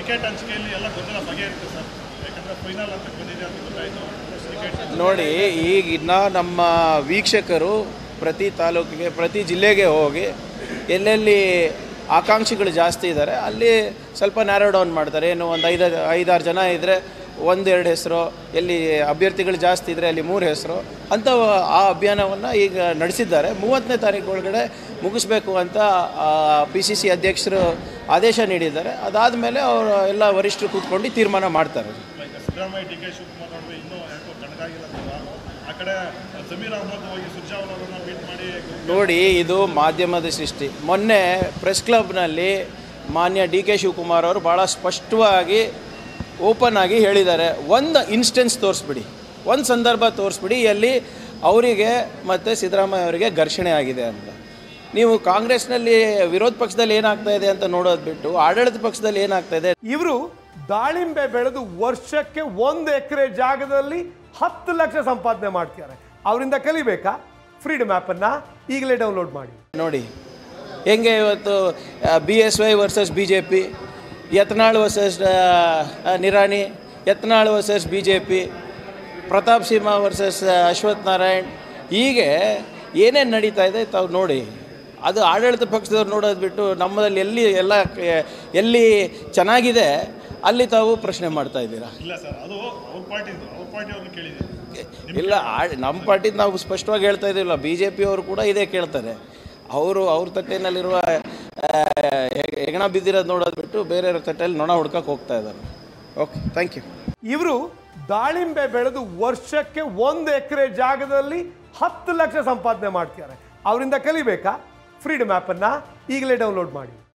Ticket ಹಂಚಿಕೆಯಲ್ಲಿ ಎಲ್ಲ ಗೊಂದಲ ಬಗೆಹರಿತು ಸರ್ ಯಾಕಂದರೆ ಫೈನಲ್ ಅಂತ ಬಂದಿದೆ ಅಂತ ಗೊತ್ತಾಯಿತು ಟಿಕೆಟ್ ನೋಡಿ ಈಗಿನ್ನ ನಮ್ಮ ವೀಕ್ಷಕರು ಪ್ರತಿ ತಾಲೂಕಿಗೆ ಪ್ರತಿ ಜಿಲ್ಲೆಗೆ ಹೋಗಿ ಎಲ್ಲೆಲ್ಲಿ ಆಕಾಂಕ್ಷಿಗಳು ಜಾಸ್ತಿ ಇದ್ದಾರೆ ಅಲ್ಲಿ ಸ್ವಲ್ಪ ನ್ಯಾರೋ ಡೌನ್ ಮಾಡ್ತಾರೆ ಏನು ಒಂದು ಐದು ಐದಾರು ಜನ ಇದ್ದರೆ ಒಂದೆರಡು ಹೆಸರು ಎಲ್ಲಿ ಅಭ್ಯರ್ಥಿಗಳು ಜಾಸ್ತಿ ಇದ್ದರೆ ಅಲ್ಲಿ ಮೂರು ಹೆಸರು ಅಂತ ಆ ಅಭಿಯಾನವನ್ನು ಈಗ ನಡೆಸಿದ್ದಾರೆ ಮೂವತ್ತನೇ ತಾರೀಕು ಒಳಗಡೆ ಮುಗಿಸ್ಬೇಕು ಅಂತ ಪಿ ಸಿ ಸಿ ಅಧ್ಯಕ್ಷರು ಆದೇಶ ನೀಡಿದ್ದಾರೆ ಅದಾದಮೇಲೆ ಅವರು ಎಲ್ಲ ವರಿಷ್ಠರು ಕೂತ್ಕೊಂಡು ತೀರ್ಮಾನ ಮಾಡ್ತಾರೆ like Siddaramaiah D K Shivakumar ನಡುವೆ ಇನ್ನೂ ಯಾಕೋ ತಣ್ಣಗಾಗಿಲ್ಲ ಅಲ್ವಾ? ಆ ಕಡೆ ಜಮೀರ್ ಅಹಮದ್ ಹೋಗಿ ಸುರ್ಜಾವಲ್ ಅವರನ್ನ ಮೀಟ್ ಮಾಡಿ ನೋಡಿ ಇದು ಮಾಧ್ಯಮದ ಸೃಷ್ಟಿ ಮೊನ್ನೆ ಪ್ರೆಸ್ ಕ್ಲಬ್ನಲ್ಲಿ ಮಾನ್ಯ ಡಿ ಕೆ ಶಿವಕುಮಾರ್ ಅವರು ಭಾಳ ಸ್ಪಷ್ಟವಾಗಿ ಓಪನ್ ಆಗಿ ಹೇಳಿದ್ದಾರೆ ಒಂದು ಇನ್ಸ್ಟೆನ್ಸ್ ತೋರಿಸ್ಬಿಡಿ ಒಂದು ಸಂದರ್ಭ ತೋರಿಸ್ಬಿಡಿ ಎಲ್ಲಿ ಅವರಿಗೆ ಮತ್ತು ಸಿದ್ದರಾಮಯ್ಯ ಅವರಿಗೆ ಘರ್ಷಣೆ ಆಗಿದೆ ಅಂತ ನೀವು ಕಾಂಗ್ರೆಸ್ನಲ್ಲಿ ವಿರೋಧ ಪಕ್ಷದಲ್ಲಿ ಏನಾಗ್ತಾ ಇದೆ ಅಂತ ನೋಡೋದು ಬಿಟ್ಟು ಆಡಳಿತ ಪಕ್ಷದಲ್ಲಿ ಏನಾಗ್ತಾ ಇದೆ ಇವರು ದಾಳಿಂಬೆ ಬೆಳೆದು ವರ್ಷಕ್ಕೆ ಒಂದು ಎಕರೆ ಜಾಗದಲ್ಲಿ ಹತ್ತು ಲಕ್ಷ ಸಂಪಾದನೆ ಮಾಡ್ತಿದ್ದಾರೆ ಅವರಿಂದ ಕಲಿಬೇಕಾ ಫ್ರೀಡಮ್ ಆ್ಯಪನ್ನು ಈಗಲೇ ಡೌನ್ಲೋಡ್ ಮಾಡಿ ನೋಡಿ ಹೆಂಗೆ ಇವತ್ತು B S Y versus B J P Yatnal versus Nirani Yatnal versus B J P Pratap Simha versus Ashwath Narayan ಹೀಗೆ ಏನೇನು ನಡೀತಾ ಇದೆ ತಾವು ನೋಡಿ ಅದು ಆಡಳಿತ ಪಕ್ಷದವ್ರು ನೋಡೋದು ಬಿಟ್ಟು ನಮ್ಮದಲ್ಲಿ ಎಲ್ಲಿ ಎಲ್ಲ ಕ- ಎಲ್ಲಿ ಚೆನ್ನಾಗಿದೆ ಅಲ್ಲಿ ತಾವು ಪ್ರಶ್ನೆ ಮಾಡ್ತಾ ಇದ್ದೀರಾ ಇಲ್ಲ ಸರ್ ಅದು ಅವ್ರ ಪಾರ್ಟಿದು ಅವ್ರ ಪಾರ್ಟಿ ಅವ್ರನ್ನ ಕೇಳಿದ್ದೀನಿ ಇಲ್ಲ ಆ- ನಮ್ಮ ಪಾರ್ಟಿ ನಾವು ಸ್ಪಷ್ಟವಾಗಿ ಹೇಳ್ತಾ ಇದ್ದೀವಲ್ಲ ಬಿ ಜೆ ಪಿಯವರು ಕೂಡ ಇದೇ ಕೇಳ್ತಾರೆ ಅವರು ಅವ್ರ ತಟ್ಟೆನಲ್ಲಿರುವ ಆ, ಹೆಗ್- ಹೆಗಣ ಬಿದ್ದಿರೋದು ನೋಡೋದು ಬಿಟ್ಟು ಬೇರೆಯವ್ರ ತಟ್ಟೆಯಲ್ಲಿ ನೊಣ ಹುಡ್ಕಕ್ಕೆ ಹೋಗ್ತಾ ಇದ್ದಾರೆ ಓಕೆ ಥ್ಯಾಂಕ್ ಯು ಇವರು ದಾಳಿಂಬೆ ಬೆಳೆದು ವರ್ಷಕ್ಕೆ ಒಂದು ಎಕರೆ ಜಾಗದಲ್ಲಿ ಹತ್ತು ಲಕ್ಷ ಸಂಪಾದನೆ ಮಾಡ್ತಿದ್ದಾರೆ ಅವರಿಂದ ಕಲಿಬೇಕಾ ಫ್ರೀಡಮ್ ಆ್ಯಪನ್ನು ಈಗಲೇ ಡೌನ್ಲೋಡ್ ಮಾಡಿ